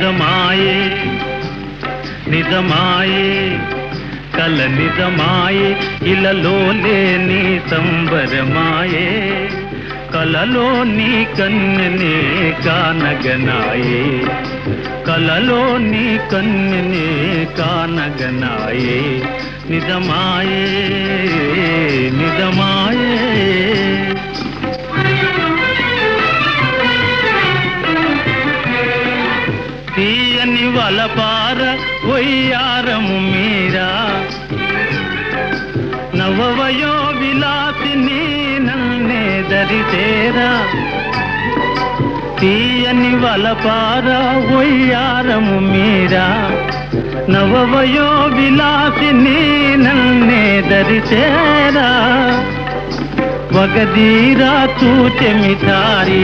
నిజమాయే నిజమాయే కల నిజమాయే ఇలలో లేని సంబరమాయే కలలో నీ కన్నెనే కానగనాయే కలలో నీ కన్నెనే కానగనాయే నిజమాయే నిజమాయే తీయని వలపార ఒయ్యారము మీరా నవవయో విలాసిని నన్నే దరితేరా తీయని వలపార ఒయ్యారము మీరా నవవయో విలాసిని నన్నే దరితేరా వగదీరా చూచెమిటారి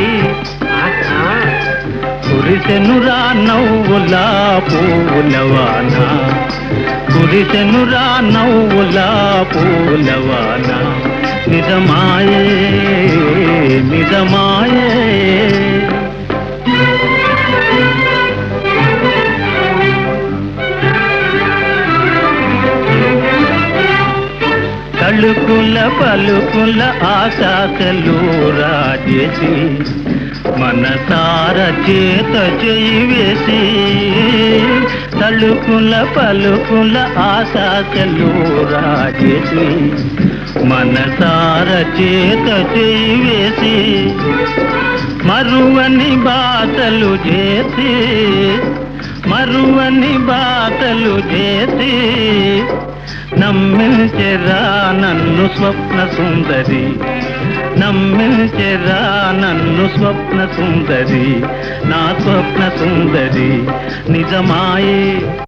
కురిసెనురా నవ్వులా పూలవాన కురిసెనురా నవ్వులా పూలవాన నిజమాయే నిజమాయే తళుకుల పలుకుల ఆకాశలు రాజేసి మనసార చేత చేయి వేసి తళుకుల పలుకుల ఆశాసలు రాజేసి మనసార చేత చేయి వేసి మరువని బాటలు చేసి మరువని బాటలు చేసి నమ్మించెరా నన్ను స్వప్న సుందరి నమ్మించెరా నన్ను స్వప్న సుందరి నా స్వప్న సుందరి నిజమాయే